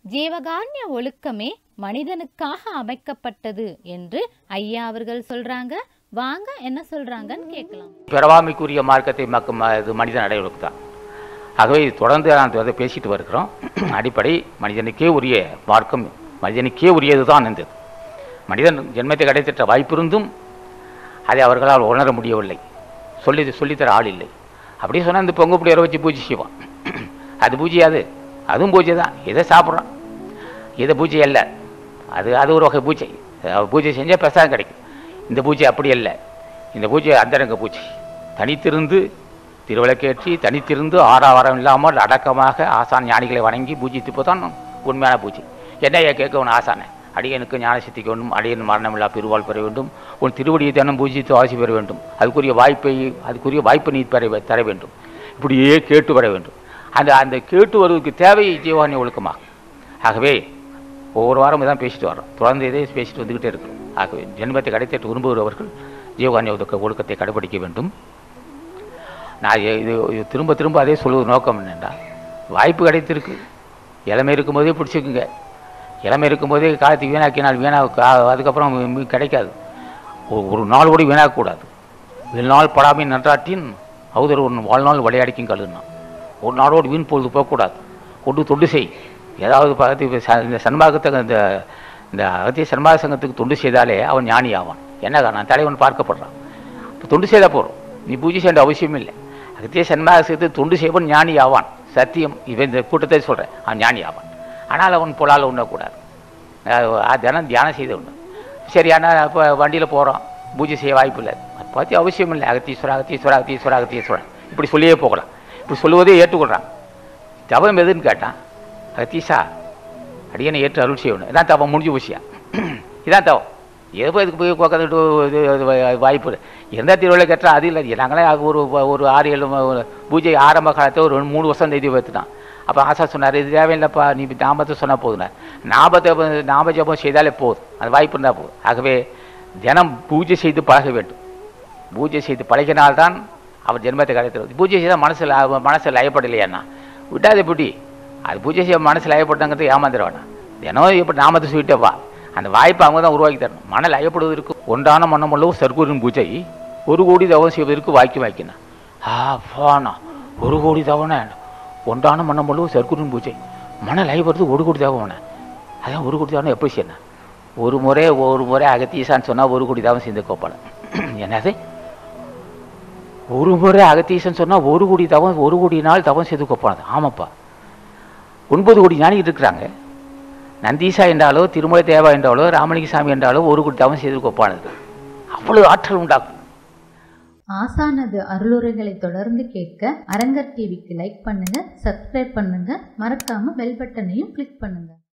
ஜீவகாருண்ய ஒழுக்கமே மனிதனுக்காக அமைக்கப்பட்டது என்று ஐயா அவர்கள் சொல்றாங்க வாங்க என்ன சொல்றாங்கன்னு கேட்கலாம் பிறவாமைக்குரிய மார்க்கத்தை மக்க ம- இது மனிதன் அடைவதற்கு தான் ஆகவே இது தொடர்ந்து நான் அதை பேசிட்டு வருகிறோம் அடிப்படை மனிதனுக்கே உரிய மார்க்கம் மனிதனுக்கே உரியது தான் இருந்தது மனிதன் ஜென்மத்தை கிடைத்திட்ட வாய்ப்பிருந்தும் அதை அவர்களால் உணர முடியவில்லை சொல்லி சொல்லித்தர ஆள் இல்லை அப்படியே சொன்னால் இந்த பொங்க புளியரை வச்சு பூஜை செய்வான் அது பூஜை அது அதுவும் பூஜை தான் எதை சாப்பிட்றான் இதை பூஜை அல்ல அது அது ஒரு வகை பூஜை அஹ் பூஜை செஞ்சால் பிரசாதம் கிடைக்கும் இந்த பூஜை அப்படி அல்ல இந்த பூஜை அந்தரங்க பூஜை தனித்திருந்து திருவிளக்கேற்றி தனித்திருந்து ஆறாவாரம் இல்லாமல் அடக்கமாக ஆசான் ஞானிகளை வணங்கி பூஜித்து தான் உண்மையான பூஜை என்னையா கேட்கணும் ஆசானை அடியனுக்கு ஞான சித்திக்கு வேண்டும் அடியன் மரணமில்லா பெருவாள் பெற வேண்டும் உன் திருவடியை தினம் பூஜித்து ஆசி பெற வேண்டும் அதுக்குரிய வாய்ப்பை அதுக்குரிய வாய்ப்பை நீ பெற வே- தர வேண்டும் இப்படியே கேட்டு வர வேண்டும் அந்த அந்த கேட்டு வருவதற்கு தேவை ஜீவானி ஒழுக்கமாகும் ஆகவே ஒவ்வொரு வாரம் இதான் பேசிட்டு வரோம் தொடர்ந்து இதே பேசிட்டு வந்துக்கிட்டே இருக்கிறோம் ஆகவே ஜென்மத்தை கிடைத்திட்டு விரும்புகிறவர்கள் ஜீவகான்ய ஒழுக்க ஒழுக்கத்தை கடைபிடிக்க வேண்டும் நான் இ- இது இது திரும்ப திரும்ப அதே சொல்வது நோக்கம் என்னென்னா வாய்ப்பு கிடைத்திருக்கு இளமை இருக்கும்போதே பிடிச்சிக்குங்க இளமை இருக்கும்போதே காலத்தை வீணாக்கினால் வீணா கா- அதுக்கப்புறம் மீ- மீ- கிடைக்காது ஒரு- ஒரு நாள் கூட வீணாக்கக்கூடாது வீழ்நாள் படாமை நன்றாட்டின் அவதர் ஒரு வாழ்நாள் விளையாடிக்கும் கழுதுனா ஒரு நாளோடு வீண் பொழுது போகக்கூடாது கொண்டு தொண்டு செய் ஏதாவது பார்த்து இப்ப ச- இந்த சன்மார்க்கத்தை இந்த இந்த அகத்திய சன்மார்க்க சங்கத்துக்கு தொண்டு செய்தாலே அவன் ஞானி ஆவான் என்ன காரணம் தலைவன் பார்க்கப்படுறான் இப்போ தொண்டு செய்தால் போகிறோம் நீ பூஜை செய்ய அவசியம் இல்லை அகத்திய சன்மார்க்க சங்கத்துக்கு தொண்டு செய்வன் ஞானி ஆவான் சத்தியம் இவன் இந்த கூட்டத்தை சொல்கிறேன் அவன் ஞானி ஆவான் ஆனால் அவன் பொலால் உண்ணக்கூடாது அஹ் தினம் தியானம் செய்து உண்டு சரி ஆனால் இப்போ வண்டியில் போகிறோம் பூஜை செய்ய வாய்ப்பு இல்லை அதை பற்றி அவசியம் இல்லை அகத்தீஸ்வரா அகத்தீஸ்வரா அகத்தீஸ்வரா அகத்தீஸ்வரன் இப்படி சொல்லியே போகலாம் இப்படி சொல்லுவதே ஏற்றுக்கொள்கிறான் தவம் எதுன்னு கேட்டான் அகத்தீஷா அடியனை ஏற்று அருள் செய்யணும் இதான் தவம் முடிஞ்சு விஷயம் இதான் தவம் எதோ இதுக்கு போய் உட்காந்துட்டு இது இது வா- வாய்ப்பு இல்லை எந்த திருவிழா கேட்டால் அது இல்லை நாங்களே அது ஒரு ஒரு ஆறு ஏழு ம- பூஜை ஆரம்ப காலத்தை ஒரு ரெண்டு மூணு வருஷம் எழுதி வைத்துட்டான் அப்போ ஆசா சொன்னார் இது தேவையில்லைப்பா நீ இப்ப நாமத்தை சொன்னால் போதுனார் நாமத்தை வ- நாம ஜபம் செய்தாலே போதும் அது வாய்ப்பு இருந்தால் போதும் ஆகவே தினம் பூஜை செய்து பழக வேண்டும் பூஜை செய்து பழகினால்தான் அவர் ஜென்மத்தை கிடைத்தது பூஜை செய்தால் மனசில் மனசு லயப்படலையாண்ணா விட்டாதே புடி அது பூஜை செய்ய மனசு லயப்பட்டாங்கிறது ஏமாந்துட வேணாம் தினம் எப்படி நாமத்தை சொல்லிட்டே வா அந்த வாய்ப்பை அவங்க தான் உருவாக்கி தரணும் மன லயப்படுவதற்கு ஒன்றான மன்னமல்லவும் சர்க்குரின் பூஜை ஒரு கோடி தவம் செய்வதற்கு வாய்க்கு வாய்க்கினா ஆ போனா ஒரு கோடி தவணை ஒன்றான மன்னமல்லவும் சர்க்குரின் பூஜை மன லயப்படுறது ஒரு கோடி தவணை அதான் ஒரு கோடி தவணை எப்படி செய்யணும் ஒரு முறை ஒரு முறை அகத்தீசான்னு சொன்னால் ஒரு கோடி தவம் செய்து கோப்பாளன் என்னது ஒரு முறை அகத்தீசன் சொன்னால் ஒரு கோடி தவம் ஒரு கோடி நாள் தவம் செய்து கொப்பானது ஆமாப்பா ஒன்பது கோடி ஞானிகிட்டு இருக்கிறாங்க நந்தீசா என்றாலோ திருமலை தேவா என்றாலோ ராமலிங்கசாமி என்றாலோ ஒரு கோடி தவம் செய்து கொப்பானது அவ்வளவு ஆற்றல் உண்டாக்கும் ஆசானது அருளுரைகளை தொடர்ந்து கேட்க அரங்கர் டிவிக்கு லைக் பண்ணுங்க சப்ஸ்கிரைப் பண்ணுங்க மறக்காம பெல் பட்டனையும் கிளிக் பண்ணுங்க